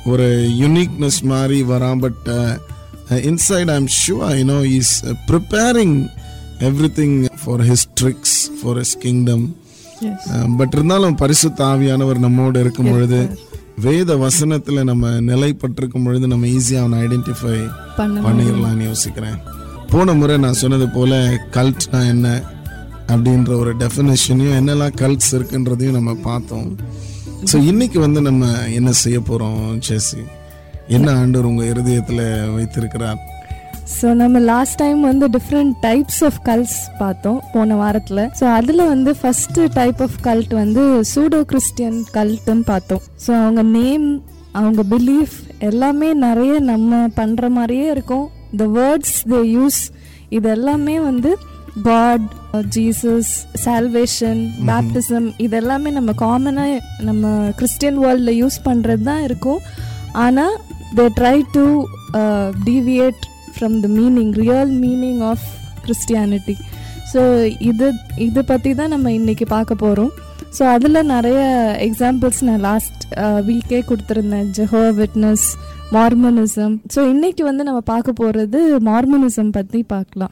ஒரு யுனிக்னஸ் மாதிரி வரான் but inside I am sure you know is preparing everything for his tricks for his kingdom yes but இருந்தாலும் பரிசுத்த ஆவியானவர் நம்மோடு இருக்கும் பொழுது வேத வசனத்துல நம்ம நிலைப்பட்டிருக்கும் பொழுது நம்ம ஈஸியா அவனை ஐடென்டிஃபை பண்ண பண்ணிடலாம்னு யோசிக்கிறேன் போன முறை நான் சொன்னது போல கல்ட்னா என்ன அப்படின்ற ஒரு டெஃபினேஷனையும் என்னெல்லாம் கல்ட்ஸ் இருக்குன்றதையும் நம்ம பார்த்தோம் ஸோ இன்னைக்கு வந்து நம்ம என்ன செய்ய போறோம் ஜெசி என்ன ஆண்டவர் உங்க இருதயத்துல வைத்திருக்கிறார் ஸோ நம்ம லாஸ்ட் டைம் வந்து டிஃப்ரெண்ட் டைப்ஸ் ஆஃப் கல்ட்ஸ் பார்த்தோம் போன வாரத்தில் ஸோ அதில் வந்து ஃபர்ஸ்ட் டைப் ஆஃப் கல்ட் வந்து சூடோ கிறிஸ்டியன் கல்ட்டுன்னு பார்த்தோம் ஸோ அவங்க நேம் அவங்க பிலீஃப் எல்லாமே நிறைய நம்ம பண்ணுற மாதிரியே இருக்கும் த வேர்ட்ஸ் தே யூஸ் இது எல்லாமே வந்து காட் ஜீசஸ் சால்வேஷன் பேப்டிசம் இது எல்லாமே நம்ம காமனாக நம்ம கிறிஸ்டியன் வேர்ல்டில் யூஸ் பண்ணுறது தான் இருக்கும் ஆனால் they try to deviate from the meaning real meaning of Christianity so இது இது பற்றி தான் நம்ம இன்னைக்கு பார்க்க போகிறோம் ஸோ அதில் நிறைய எக்ஸாம்பிள்ஸ் நான் லாஸ்ட் வீக்கே கொடுத்துருந்தேன் ஜெஹோ விட்னஸ் மார்மனிசம் ஸோ இன்னைக்கு வந்து நம்ம பார்க்க போகிறது மார்மனிசம் பற்றி பார்க்கலாம்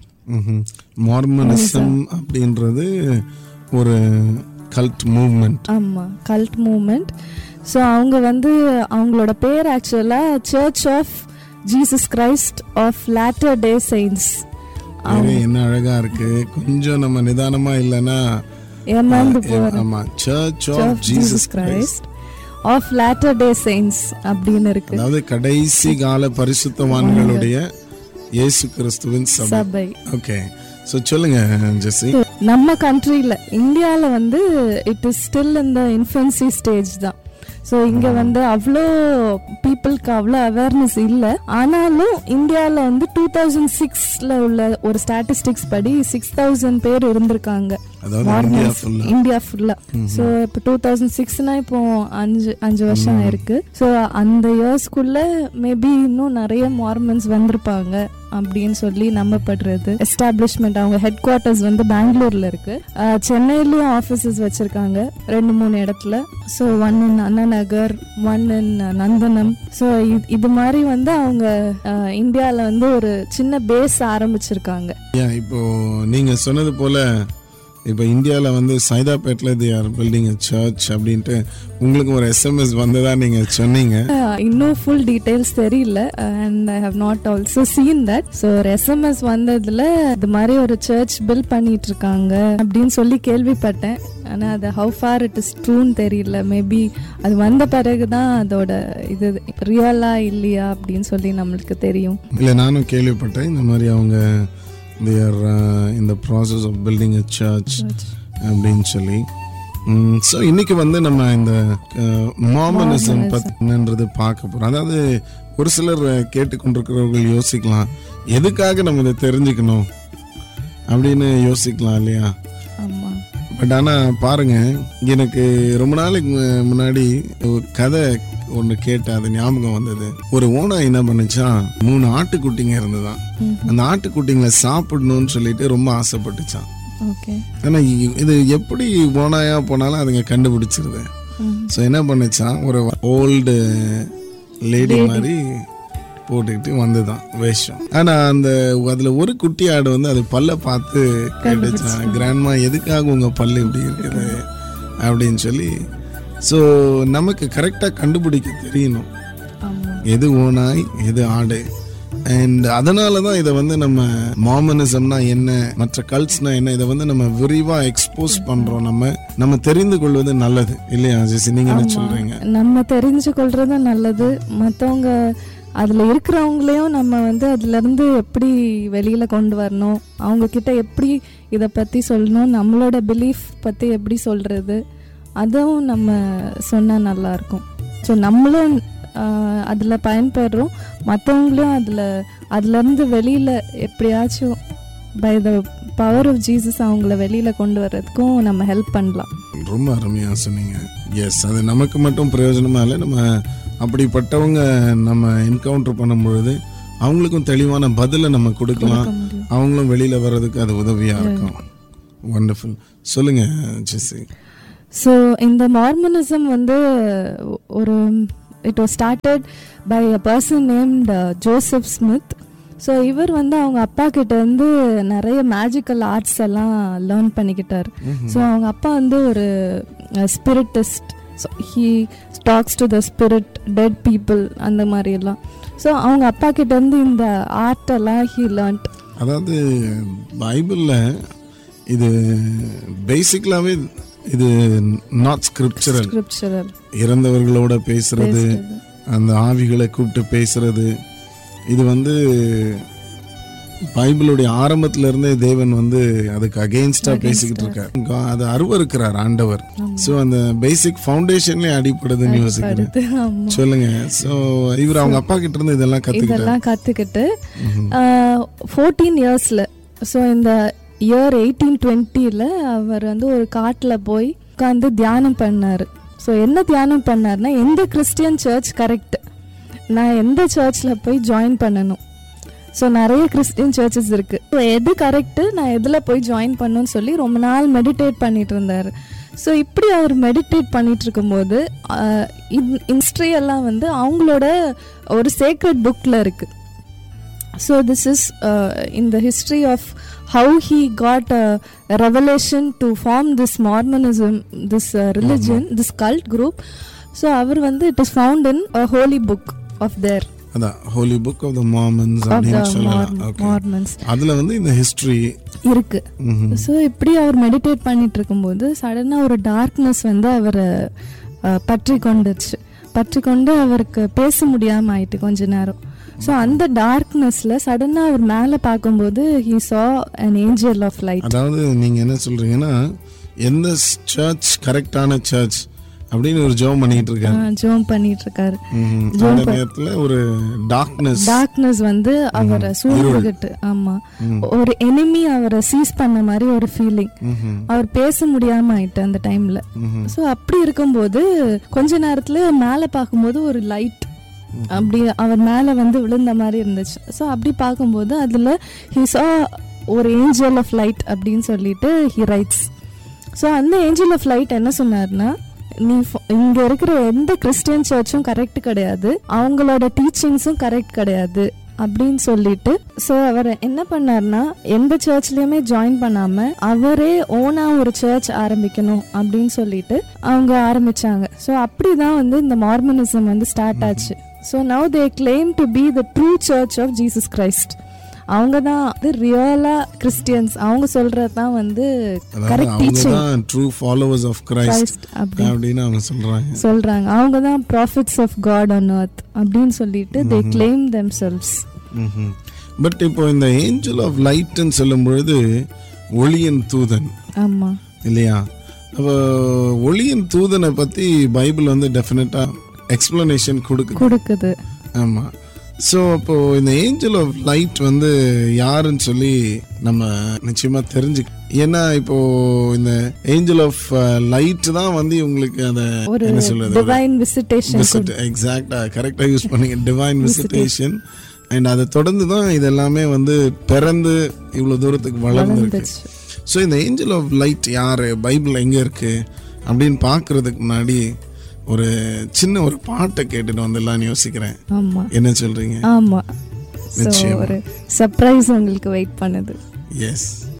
மார்மனிசம் அப்படின்றது ஒரு கல்ட் மூவ்மெண்ட் ஆமாம் கல்ட் மூமெண்ட் ஸோ அவங்க வந்து அவங்களோட பேர் ஆக்சுவலாக church of Jesus Christ of latter day saints என்ன அழகா இருக்கு கொஞ்சம் நம்ம நிதானமா இல்லைன்னா ஏமாந்து ஆமா church of of Jesus Jesus Christ of latter day saints அப்படின்னு இருக்கு அதாவது கடைசி கால பரிசுத்தவான்களுடைய இயேசு கிறிஸ்துவின் சபை சபை ஓகே சோ சொல்லுங்க ஜெசி நம்ம கண்ட்ரியில் இந்தியாவில் வந்து இட் இஸ் ஸ்டில் இந்த இன்ஃபென்சி ஸ்டேஜ் தான் ஸோ இங்கே வந்து அவ்வளோ பீப்புளுக்கு அவ்வளோ அவேர்னஸ் இல்லை ஆனாலும் இந்தியாவில் வந்து டூ தௌசண்ட் சிக்ஸில் உள்ள ஒரு ஸ்டாட்டிஸ்டிக்ஸ் படி சிக்ஸ் தௌசண்ட் பேர் இருந்திருக்காங்க அதாவது இந்தியா ஃபுல்லா இந்தியா ஃபுல்லா ஸோ இப்போ டூ தௌசண்ட் சிக்ஸ்னா இப்போ அஞ்சு அஞ்சு வருஷம் ஆயிருக்கு ஸோ அந்த இயர்ஸ்க்குள்ள மேபி இன்னும் நிறைய மார்மன்ஸ் வந்திருப்பாங்க அப்படின்னு சொல்லி நம்பப்படுறது எஸ்டாப்ளிஷ்மெண்ட் அவங்க ஹெட் குவார்ட்டர்ஸ் வந்து பெங்களூர்ல இருக்கு அஹ், சென்னையிலயும் ஆஃபீஸஸ் வச்சிருக்காங்க ரெண்டு மூணு இடத்துல so one in Anna Nagar one in Nandanam so இது மாதிரி வந்து அவங்க இந்தியாவில் வந்து ஒரு சின்ன பேஸ் ஆரம்பிச்சிருக்காங்க ஏன் இப்போ நீங்க சொன்னது போல இப்போ இந்தியால வந்து சைதாப்பேட்டில் தி ஆர் பில்டிங் சர்ச் அப்படின்ட்டு உங்களுக்கு ஒரு எஸ்எம்எஸ் வந்ததா நீங்க சொன்னீங்க Uh, இன்னும் ஃபுல் டீடைல்ஸ் தெரியல and I have not also seen that so ஒரு எஸ்எம்எஸ் வந்ததுல இது மாதிரி ஒரு சர்ச் பில் பண்ணிட்டு இருக்காங்க அப்படின்னு சொல்லி கேள்விப்பட்டேன் ஆனால் அது ஹவு ஃபார் இட் இஸ் ட்ரூன்னு தெரியல மேபி அது வந்த பிறகு தான் அதோட இது ரியலா இல்லையா அப்படின்னு சொல்லி நம்மளுக்கு தெரியும் இல்லை நானும் கேள்விப்பட்டேன் இந்த மாதிரி அவங்க they are uh, in the process of building a church அப்படின்னு சொல்லி ஸோ இன்னைக்கு வந்து நம்ம இந்த மாமனிசம் பத்தினது பார்க்க போறோம் அதாவது ஒரு சிலர் கேட்டுக்கொண்டிருக்கிறவர்கள் யோசிக்கலாம் எதுக்காக நம்ம இதை தெரிஞ்சுக்கணும் அப்படின்னு யோசிக்கலாம் இல்லையா ஆமாம் பட் ஆனால் பாருங்க எனக்கு ரொம்ப நாளைக்கு மு- முன்னாடி ஒரு கதை ஒன்று கேட்டேன் அது ஞாபகம் வந்தது ஒரு ஓனாய் என்ன பண்ணுச்சா மூணு ஆட்டுக்குட்டிங்க இருந்ததாம் அந்த ஆட்டுக்குட்டிங்களை சாப்பிடணும்னு சொல்லிட்டு ரொம்ப ஆசைப்பட்டுச்சான் ஓகே ஆனா இ- இது எப்படி ஓனாயா போனாலும் அதுங்க கண்டுபிடிச்சிருது ஸோ என்ன பண்ணுச்சான் ஒரு ஓல்டு லேடி மாதிரி போட்டுக்கிட்டு வந்துதான் வேஷம் ஆனா அந்த அதுல ஒரு குட்டி ஆடு வந்து அது பல்ல பார்த்து கேட்டுச்சான் கிராண்ட்மா எதுக்காக உங்க பல்லு இப்படி இருக்குது அப்படின்னு சொல்லி ஸோ நமக்கு கரெக்டா கண்டுபிடிக்க தெரியணும் ஆமாம் எது ஓனாய் எது ஆடு அண்ட் அதனால தான் இதை வந்து நம்ம மாமனிசம்னா என்ன மற்ற கல்ட்ஸ்னா என்ன இதை வந்து நம்ம விரிவா எக்ஸ்போஸ் பண்றோம் நம்ம நம்ம தெரிந்து கொள்வது நல்லது இல்லையா ஜெசி நீங்க என்ன சொல்றீங்க நம்ம தெரிஞ்சு கொள்றது நல்லது மற்றவங்க அதில் இருக்கிறவங்களையும் நம்ம வந்து அதுலேருந்து எப்படி வெளியில் கொண்டு வரணும் அவங்க கிட்ட எப்படி இதை பற்றி சொல்லணும் நம்மளோட பிலீஃப் பற்றி எப்படி சொல்கிறது அதுவும் நம்ம சொன்னால் நல்லாயிருக்கும் ஸோ நம்மளும் அதில் பயன்பெறுறோம் மற்றவங்களையும் அதில் அதுலேருந்து வெளியில் எப்படியாச்சும் by the power of Jesus அவங்கள வெளியில் கொண்டு வர்றதுக்கும் நம்ம ஹெல்ப் பண்ணலாம் ரொம்ப அருமையா சொன்னீங்க எஸ் அது நமக்கு மட்டும் பிரயோஜனமா இல்லை நம்ம அப்படிப்பட்டவங்க நம்ம என்கவுண்டர் பண்ணும் பொழுது அவங்களுக்கும் தெளிவான பதிலை நம்ம கொடுக்கலாம் கொடுக்க முடியும். அவங்களும் வெளியில வர்றதுக்கு அது உதவியா இருக்கும் வண்டர்ஃபுல் சொல்லுங்க ஜெசி ஸோ இந்த மார்மனிசம் வந்து ஒரு it was started by a person named Joseph Smith so இவர் வந்து அவங்க அப்பா கிட்ட இருந்து நிறைய மேஜிக்கல் ஆர்ட்ஸ் எல்லாம் லேர்ன் பண்ணிக்கிட்டார் ஸோ அவங்க அப்பா வந்து ஒரு spiritist so he talks to the spirit dead people அந்த மாதிரி எல்லாம் ஸோ அவங்க அப்பா கிட்ட இருந்து இந்த ஆர்ட் எல்லாம் ஹீ லேர்ன்ட் அதாவது பைபிளில் இது பேசிக்கலாகவே இது நாட் ஸ்கிரிப்சரல் ஸ்கிரிப்சரல் இறந்தவர்களோட பேசுறது அந்த ஆவிகளை கூப்பிட்டு பேசுறது இது வந்து பைபிளுடைய ஆரம்பத்துல இருந்தே தேவன் வந்து அதுக்கு அகெயின்ஸ்டா பேசிக்கிட்டு இருக்காரு கா- அது அருவருக்கிறார் ஆண்டவர் ஸோ அந்த பேசிக் ஃபவுண்டேஷன்லயே அடிப்படுதுன்னு யோசிக்கிறேன் அடுத்து ஆமா சொல்லுங்க ஸோ இவர் அவங்க அப்பா கிட்ட இருந்து இதெல்லாம் கத்துக்கிட்டாரு இதெல்லாம் கற்றுக்கிட்டு ஃபோர்டீன் இயர்ஸில் ஸோ இந்த இயர் எயிட்டீன் டுவெண்ட்டியில் அவர் வந்து ஒரு காட்டில் போய் உட்காந்து தியானம் பண்ணார் ஸோ என்ன தியானம் பண்ணார்னா எந்த கிறிஸ்டியன் சர்ச் கரெக்ட் நான் எந்த சர்ச்சில் போய் ஜாயின் பண்ணணும் ஸோ நிறைய கிறிஸ்டியன் சர்ச்சஸ் இருக்கு ஸோ எது கரெக்டு நான் எதில் போய் ஜாயின் பண்ணணும்னு சொல்லி ரொம்ப நாள் மெடிடேட் பண்ணிட்டு இருந்தார் ஸோ இப்படி அவர் மெடிடேட் பண்ணிட்டு இருக்கும்போது ஹிஸ்ட்ரி எல்லாம் வந்து அவங்களோட ஒரு சேக்ரெட் புக்கில் இருக்கு so this is in the history of how he got revelation to form this Mormonism this religion this cult group so அவர் வந்து it is found in holy book of their அதான் holy book of the Mormons of the அப்படின்னு சொல்லலாம் okay Mormons அதுல வந்து இந்த history இருக்கு so இப்படி அவர் மெடிடேட் பண்ணிட்டு இருக்கும்போது சடனாக ஒரு டார்க்னஸ் வந்து அவரை அஹ், பற்றி கொண்டுச்சு பற்றி கொண்டு அவருக்கு பேச முடியாம ஆயிட்டு கொஞ்ச நேரம் ஸோ அந்த டார்க்னஸ்ல சடனாக அவர் மேலே பார்க்கும்போது ஹீ சா an ஏஞ்சல் ஆஃப் லைட் அதாவது நீங்க என்ன சொல்றீங்கன்னா எந்த சர்ச் கரெக்டான சர்ச் அப்படின்னு ஒரு ஜெபம் பண்ணிட்டு இருக்காரு ஜோம் பண்ணிட்டு இருக்காரு ம்ஹும். அந்த நேரத்துல ஒரு டார்க்னஸ் டார்க்னஸ் வந்து அவரை சூழ்ந்துகிட்டு ஆமா ஒரு எனிமி அவரை சீஸ் பண்ண மாதிரி ஒரு ஃபீலிங் அவர் பேச முடியாம ஆயிட்டு அந்த டைம்ல ஸோ அப்படி இருக்கும்போது கொஞ்ச நேரத்துல மேலே பார்க்கும்போது ஒரு லைட் அப்படி அவர் மேலே வந்து விழுந்த மாதிரி இருந்துச்சு ஸோ அப்படி பார்க்கும்போது அதில் ஹி சா ஒரு ஏஞ்சல் ஆஃப் லைட் அப்படின்னு சொல்லிட்டு ஹி ரைட்ஸ் ஸோ அந்த ஏஞ்சல் ஆஃப் லைட் என்ன சொன்னார்னா நீ ஃப- இங்க இருக்கிற எந்த கிறிஸ்டியன் சர்ச்சும் கரெக்ட் கிடையாது அவங்களோட டீச்சிங்ஸும் கரெக்ட் கிடையாது அப்படின்னு சொல்லிட்டு ஸோ அவர் என்ன பண்ணார்னா எந்த சர்ச்லயுமே ஜாயின் பண்ணாம அவரே ஓனா ஒரு சர்ச் ஆரம்பிக்கணும் அப்படின்னு சொல்லிட்டு அவங்க ஆரம்பிச்சாங்க ஸோ அப்படிதான் வந்து இந்த மார்மனிசம் வந்து ஸ்டார்ட் ஆச்சு so now they claim to be the true church of Jesus Christ அவங்க தான் வந்து ரியலா கிறிஸ்டியன்ஸ் அவங்க சொல்றது தான் வந்து அதாவது கரெக்ட் அவங்க டீச்சிங் தான் true followers of Christ Christ அப்படி அப்படின்னு அவங்க சொல்றாங்க சொல்றாங்க அவங்க தான் prophets of God on earth அப்படின்னு சொல்லிட்டு they claim themselves but இப்போ இந்த ஏஞ்சல் ஆஃப் லைட்னு சொல்லும் பொழுது ஒளியின் தூதன் ஆமா இல்லையா அப்போ ஒளியின் தூதனை பத்தி பைபிள் வந்து டெஃபினட்டா எக்ஸ்பிளனேஷன் கொடுக்குது கொடுக்குது ஆமா ஸோ அப்போ இந்த ஏஞ்சல் ஆஃப் லைட் வந்து யாருன்னு சொல்லி நம்ம நிச்சயமா தெரிஞ்சு ஏன்னா இப்போ இந்த ஏஞ்சல் ஆஃப் லைட் தான் வந்து உங்களுக்கு அந்த ஒரு என்ன சொல்றது டிவைன் விசிட்டேஷன் விசிட் எக்ஸாக்டா கரெக்டா யூஸ் பண்ணீங்க டிவைன் விசிட்டேஷன் அண்ட் அதை தொடர்ந்து தான் இது எல்லாமே வந்து பிறந்து இவ்வளவு தூரத்துக்கு வளர்ந்துருக்கு வந்துச்சு ஸோ இந்த ஏஞ்சல் ஆஃப் லைட் யாரு பைபிள் எங்க இருக்கு அப்படின்னு பார்க்கறதுக்கு முன்னாடி ஒரு சின்ன ஒரு பாட்டை கேட்டுட்டு வந்துடலாம்னு யோசிக்கிறேன் ஆமா என்ன சொல்றீங்க ஆமா ஸோ நிச்சயமா. ஒரு சர்ப்ரைஸ் உங்களுக்கு வெயிட் பண்ணுது எஸ்